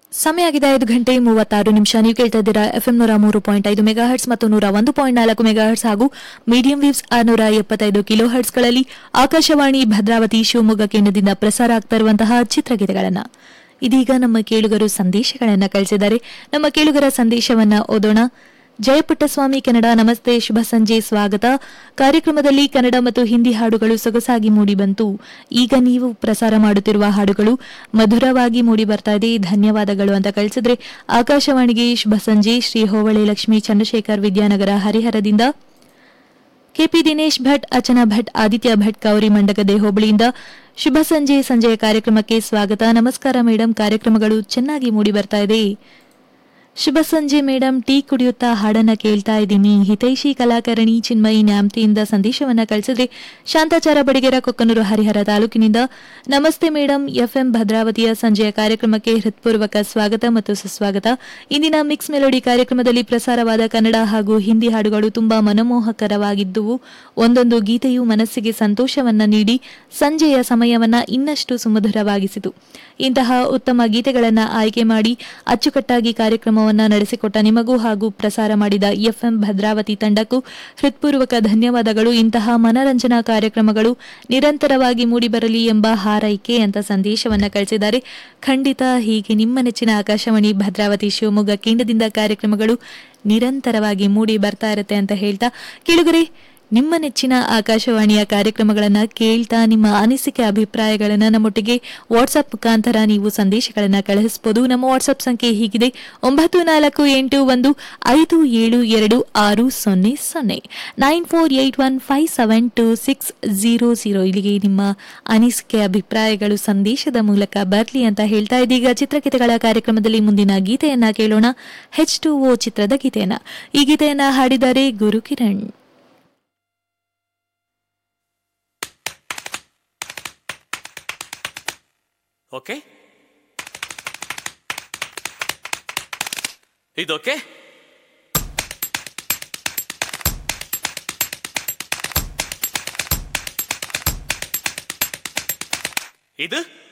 ಸಮಯ ಆಗಿದೆ ಐದು ಗಂಟೆ ಮೂವತ್ತಾರು ನಿಮಿಷ ನೀವು ಕೇಳ್ತಾ ಇದ್ದೀರಾ ಎಫ್ಎಂ ನೂರ ಮೂರು ಪಾಯಿಂಟ್ ಐದು ಮೆಗಾ ಹರ್ಟ್ಸ್ ಮತ್ತು ನೂರ ಒಂದು ಪಾಯಿಂಟ್ ನಾಲ್ಕು ಮೆಗಾ ಹರ್ಟ್ಸ್ ಹಾಗೂ ಮೀಡಿಯಂ ವೇವ್ಸ್ ಆರ್ನೂರ ಎಪ್ಪತ್ತೈದು ಕಿಲೋ ಹರ್ಟ್ಸ್ಗಳಲ್ಲಿ ಆಕಾಶವಾಣಿ ಭದ್ರಾವತಿ ಶಿವಮೊಗ್ಗ ಕೇಂದ್ರದಿಂದ ಪ್ರಸಾರ ಆಗ್ತಾ ಇರುವಂತಹ ಚಿತ್ರಗೀತೆಗಳನ್ನ ಇದೀಗ ನಮ್ಮ ಕೇಳುಗರು ಸಂದೇಶಗಳನ್ನ ಕಳಿಸಿದ್ದಾರೆ ನಮ್ಮ ಕೇಳುಗರ ಸಂದೇಶವನ್ನ ಓದೋಣ ಜಯಪುಟ್ಟಸ್ವಾಮಿ ಕನ್ನಡ ನಮಸ್ತೆ ಶುಭ ಸಂಜೆ ಸ್ವಾಗತ ಕಾರ್ಯಕ್ರಮದಲ್ಲಿ ಕನ್ನಡ ಮತ್ತು ಹಿಂದಿ ಹಾಡುಗಳು ಸೊಗಸಾಗಿ ಮೂಡಿಬಂತು ಈಗ ನೀವು ಪ್ರಸಾರ ಮಾಡುತ್ತಿರುವ ಹಾಡುಗಳು ಮಧುರವಾಗಿ ಮೂಡಿ ಬರ್ತಾ ಇದೆ ಧನ್ಯವಾದಗಳು ಅಂತ ಕಳಿಸಿದ್ರೆ ಆಕಾಶವಾಣಿಗೆ ಶುಭ ಸಂಜೆ ಶ್ರೀ ಹೋವಳೆ ಲಕ್ಷ್ಮೀ ಚಂದ್ರಶೇಖರ್ ವಿದ್ಯಾನಗರ ಹರಿಹರದಿಂದ ಕೆಪಿ ದಿನೇಶ್ ಭಟ್ ಅಚನಾ ಭಟ್ ಆದಿತ್ಯ ಭಟ್ ಕೌರಿ ಮಂಡಗದೆ ಹೋಬಳಿಯಿಂದ ಶುಭ ಸಂಜೆ ಸಂಜೆಯ ಕಾರ್ಯಕ್ರಮಕ್ಕೆ ಸ್ವಾಗತ ನಮಸ್ಕಾರ ಮೇಡಂ ಕಾರ್ಯಕ್ರಮಗಳು ಚೆನ್ನಾಗಿ ಮೂಡಿ ಬರ್ತಾ ಇದೆ ಶುಭ ಸಂಜೆ ಮೇಡಂ ಟೀ ಕುಡಿಯುತ್ತಾ ಹಾಡನ್ನ ಕೇಳ್ತಾ ಇದ್ದೀನಿ ಹಿತೈಷಿ ಕಲಾಕರಣಿ ಚಿನ್ಮಯಿ ನ್ಯಾಮ್ತಿಯಿಂದ ಸಂದೇಶವನ್ನ ಕಳಿಸಿದ್ರೆ ಶಾಂತಾಚಾರ ಬಡಿಗೆರ ಕೊಕ್ಕನೂರು ಹರಿಹರ ತಾಲೂಕಿನಿಂದ ನಮಸ್ತೆ ಮೇಡಂ ಎಫ್ಎಂ ಭದ್ರಾವತಿಯ ಸಂಜೆಯ ಕಾರ್ಯಕ್ರಮಕ್ಕೆ ಹೃತ್ಪೂರ್ವಕ ಸ್ವಾಗತ ಮತ್ತು ಸುಸ್ವಾಗತ ಇಂದಿನ ಮಿಕ್ಸ್ ಮೆಲೋಡಿ ಕಾರ್ಯಕ್ರಮದಲ್ಲಿ ಪ್ರಸಾರವಾದ ಕನ್ನಡ ಹಾಗೂ ಹಿಂದಿ ಹಾಡುಗಳು ತುಂಬಾ ಮನಮೋಹಕರವಾಗಿದ್ದುವು ಒಂದೊಂದು ಗೀತೆಯು ಮನಸ್ಸಿಗೆ ಸಂತೋಷವನ್ನ ನೀಡಿ ಸಂಜೆಯ ಸಮಯವನ್ನ ಇನ್ನಷ್ಟು ಸುಮಧುರವಾಗಿಸಿತು ಇಂತಹ ಉತ್ತಮ ಗೀತೆಗಳನ್ನ ಆಯ್ಕೆ ಮಾಡಿ ಅಚ್ಚುಕಟ್ಟಾಗಿ ಕಾರ್ಯಕ್ರಮವನ್ನ ನಡೆಸಿಕೊಟ್ಟ ನಿಮಗೂ ಹಾಗೂ ಪ್ರಸಾರ ಮಾಡಿದ ಎಫ್ಎಂ ಭದ್ರಾವತಿ ತಂಡಕ್ಕೂ ಹೃತ್ಪೂರ್ವಕ ಧನ್ಯವಾದಗಳು ಇಂತಹ ಮನರಂಜನಾ ಕಾರ್ಯಕ್ರಮಗಳು ನಿರಂತರವಾಗಿ ಮೂಡಿಬರಲಿ ಎಂಬ ಹಾರೈಕೆ ಅಂತ ಸಂದೇಶವನ್ನ ಕಳಿಸಿದ್ದಾರೆ ಖಂಡಿತ ಹೀಗೆ ನಿಮ್ಮ ನೆಚ್ಚಿನ ಆಕಾಶವಾಣಿ ಭದ್ರಾವತಿ ಶಿವಮೊಗ್ಗ ಕೇಂದ್ರದಿಂದ ಕಾರ್ಯಕ್ರಮಗಳು ನಿರಂತರವಾಗಿ ಮೂಡಿ ಬರ್ತಾ ಇರುತ್ತೆ ಅಂತ ಹೇಳ್ತಾ ಕೇಳುಗರೆ ನಿಮ್ಮ ನೆಚ್ಚಿನ ಆಕಾಶವಾಣಿಯ ಕಾರ್ಯಕ್ರಮಗಳನ್ನ ಕೇಳ್ತಾ ನಿಮ್ಮ ಅನಿಸಿಕೆ ಅಭಿಪ್ರಾಯಗಳನ್ನ ನಮ್ಮೊಟ್ಟಿಗೆ ವಾಟ್ಸ್ಆಪ್ ಮುಖಾಂತರ ನೀವು ಸಂದೇಶಗಳನ್ನ ಕಳುಹಿಸಬಹುದು ನಮ್ಮ ವಾಟ್ಸ್ಆಪ್ ಸಂಖ್ಯೆ ಹೀಗಿದೆ ಒಂಬತ್ತು ನಾಲ್ಕು ಎಂಟು ಒಂದು ಐದು ಏಳು ಎರಡು ಆರು ಸೊನ್ನೆ ಸೊನ್ನೆ nine four eight one five seven two six zero zero ಇಲ್ಲಿಗೆ ನಿಮ್ಮ ಅನಿಸಿಕೆ ಅಭಿಪ್ರಾಯಗಳು ಸಂದೇಶದ ಮೂಲಕ ಬರಲಿ ಅಂತ ಹೇಳ್ತಾ ಇದೀಗ ಚಿತ್ರಗೀತೆಗಳ ಕಾರ್ಯಕ್ರಮದಲ್ಲಿ ಮುಂದಿನ ಗೀತೆಯನ್ನ ಕೇಳೋಣ ಹೆಚ್ ಟು ಓ ಚಿತ್ರದ ಗೀತೆಯನ್ನ ಈ ಗೀತೆಯನ್ನ ಹಾಡಿದ್ದಾರೆ ಗುರು ಕಿರಣ್ ಓಕೆ ಇದು ಓಕೆ ಇದು